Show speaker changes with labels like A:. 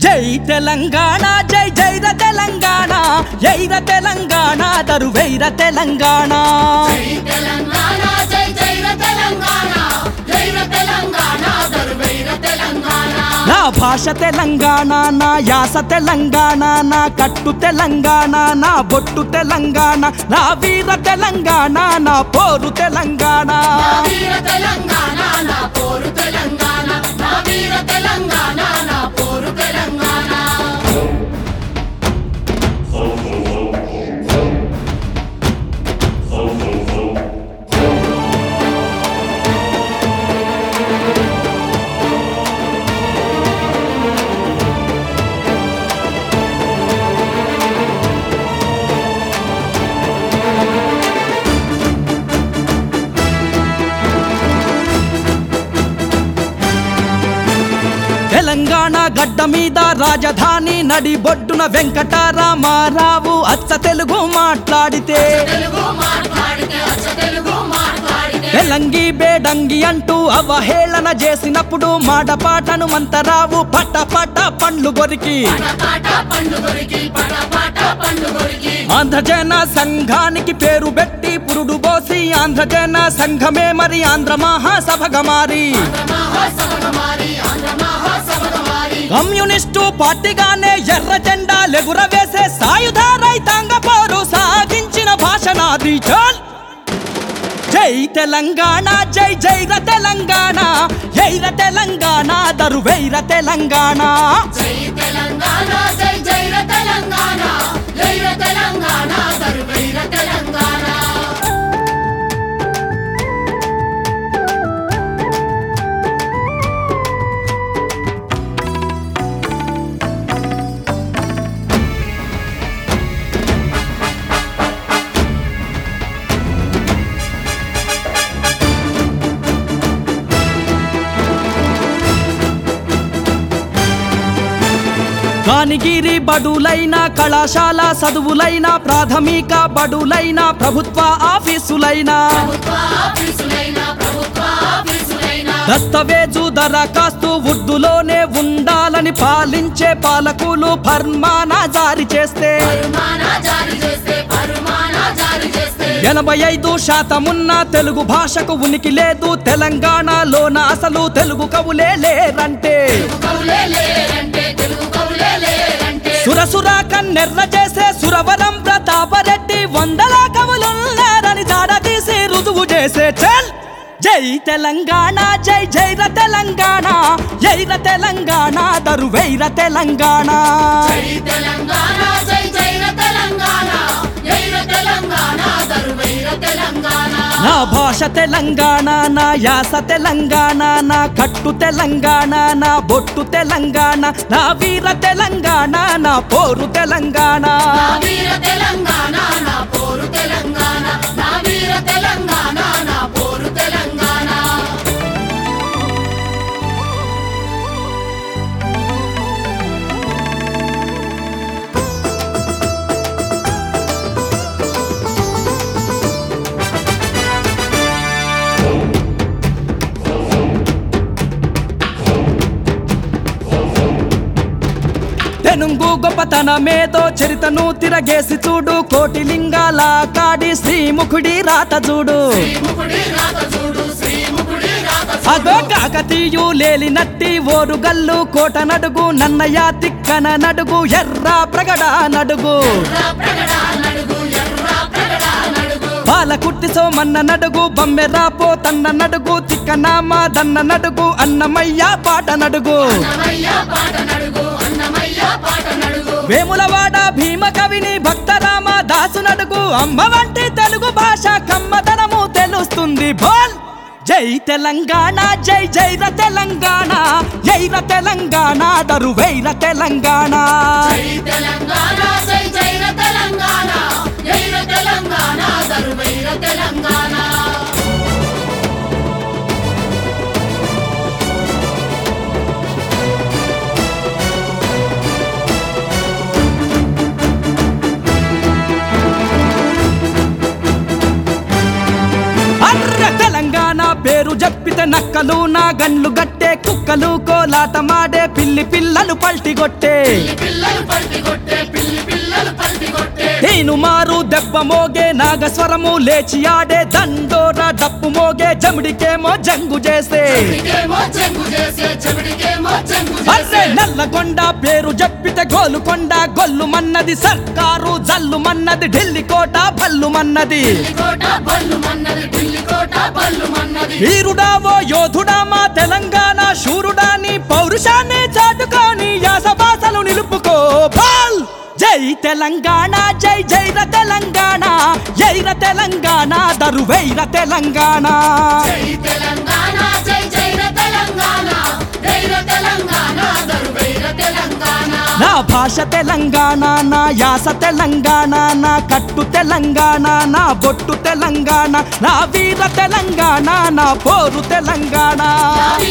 A: జై తెలంగాణ జై జైర తెలంగాణ జైర తెలంగాణ దరువైర తెలంగాణ
B: జై తెలంగాణ జై జైర తెలంగాణ జైర తెలంగాణ దరువైర తెలంగాణ
A: నా భాష తెలంగాణ నా యాస తెలంగాణ నా కట్టు తెలంగాణ నా బొట్టు తెలంగాణ నా వీర తెలంగాణ నా పోరు తెలంగాణ
B: నా వీర తెలంగాణ నా పోరు తెలంగాణ నా వీర తెలంగాణ నా పోరు తెలంగాణ
A: తెలంగాణ గడ్డ మీద రాజధాని నడి బొడ్డున వెంకటరామారావు అచ్చ తెలుగు మాట్లాడితే
B: తెలుగు మాట్లాడితే అచ్చ తెలుగు మాట్లాడితే
A: తెలంగి బేడంగి అంటూ అవహేళన చేసినప్పుడు మాడపాటను మంతరావు పట పట పండ్లు గొరికి
B: పటపాట పండుగరికి పటపాట పండుగరికి
A: ఆంధ్రజన సంఘానికి పేరు పెట్టి పురుడు పోసి ఆంధ్రజన సంఘమే మరి ఆంధ్ర మహాసభగా మారి
B: మహాసభగా మారి ఆంధ్ర మహాసభగా మారి
A: కమ్యూనిస్టు పార్టీగానే ఎర్ర జెండా లెగురవేసే సాయుధ రైతాంగ పోరు సాగించిన భాషనాది చల్ జై తెలంగాణ జై జైర తెలంగాణ జైర తెలంగాణ దరువైర తెలంగాణ
B: జై తెలంగాణ జై జైర తెలంగాణ జైర తెలంగాణ దరువైర తెలంగాణ
A: కానిగిరి బడులైన కళాశాల చదువులైన ప్రాథమిక బడులైన ప్రభుత్వ ఆఫీసులైన
B: ప్రభుత్వ ఆఫీసులైన ప్రభుత్వ ఆఫీసులైన
A: దస్తవేజు దరఖాస్తు ఉర్దూలోనే ఉండాలని పాలించే పాలకులు ఫర్మానా జారీ చేస్తే
B: పరుమాన జారీ చేస్తే పరుమాన జారీ చేస్తే
A: ఎనభై ఐదు శాతమున్న తెలుగు భాషకు ఉనికి లేదు తెలంగాణలోన అసలు తెలుగు కవులే లేరంటే
B: తెలుగు కవులే లేరంటే తెలుగు కవులే లేరంటే
A: సురసుర కన్నెర్ర చేసే సురవరం ప్రతాపరెడ్డి వందల కవులున్నారని దాడతీసి రుజువు చేసే చల్ జై తెలంగాణ జై జైర తెలంగాణ జైర తెలంగాణ దరువైర తెలంగాణ
B: జై తెలంగాణ జై జైర తెలంగాణ జైర తెలంగాణ దరువైర తెలంగాణ
A: నా భాష తెలంగాణ నా యాస తెలంగాణ నా కట్టు తెలంగాణ నా బొట్టు తెలంగాణ నా వీర తెలంగాణ నా పోరు తెలంగాణ
B: నా వీర తెలంగాణ నా పోరు తెలంగాణ నా వీర తెలంగాణ నా పోరు తెలంగాణ
A: తెనుంగు గొప్పతనమేదో చరితను తిరగేసి చూడు కోటి లింగాల కాడి శ్రీముఖుడి రాత చూడు
B: శ్రీముఖుడి రాత చూడు శ్రీముఖుడి రాత
A: అగో కాకతీయు లేలినట్టి ఓరుగల్లు కోట నడుగు నన్నయ్య తిక్కన నడుగు ఎర్ర ప్రగడ నడుగు
B: ఎర్ర ప్రగడ నడుగు ఎర్ర ప్రగడ నడుగు
A: పాలకుర్తి సోమన్న నడుగు బమ్మెరాపో తన్న నడుగు తిక్కనామ దన్న నడుగు అన్నమయ్య పాట నడుగు
B: అన్నమయ్య పాట నడుగు అన్నమయ్య పాట నడుగు
A: వేములవాడ భీమ కవిని భక్తరామ దాసు నడుగు అమ్మ వంటి తెలుగు భాష కమ్మదనము తెలుస్తుంది బోల్ జై తెలంగాణ జై జైర తెలంగాణ జైర తెలంగాణ దరువైర తెలంగాణ
B: జై తెలంగాణ జై జైర తెలంగాణ జైర తెలంగాణ దరువైర తెలంగాణ
A: అర్ర తెలంగాణ పేరు చెప్పితే నక్కలు నా గండ్లు గట్టే కుక్కలు కోలాటమాడే పిల్లి పిల్లలు పల్టిగొట్టే
B: పిల్లి పిల్లలు పల్టి కొట్టే పిల్లి పిల్లలు పల్టి కొట్టే
A: నేను మారు దెబ్బ మోగే నాగస్వరము లేచి ఆడే దండోర డప్పు మోగే జమిడికేమో జంగు చేసే
B: చెవిడికేమో చెంగు చేసే చెవిడికేమో చెంగు
A: అర్రే
B: చేసే
A: నల్లగొండ పేరు చెప్పితే గోలుకొండ గొల్లు మన్నది సర్కారు జల్లు మన్నది ఢిల్లీ కోట భల్లు మన్నది
B: ఢిల్లీ కోట బల్లు మన్నది ఢిల్లీ కోట బల్లు మన్నది
A: వీరుడావో యోధుడా మా తెలంగాణ శూరుడా నీ పౌరుషాన్ని చాటుకొని యాస భాషలు నిలుపుకో బాల్ జై తెలంగాణ జై జైర తెలంగాణ జైర తెలంగాణ దరువైర తెలంగాణ
B: జై తెలంగాణ జై జైర తెలంగాణ జైర తెలంగాణ దరువైర తెలంగాణ
A: నా భాష తెలంగాణ నా యాస తెలంగాణ నా కట్టు తెలంగాణ నా బొట్టు తెలంగాణ నా వీర తెలంగాణ నా పోరు తెలంగాణ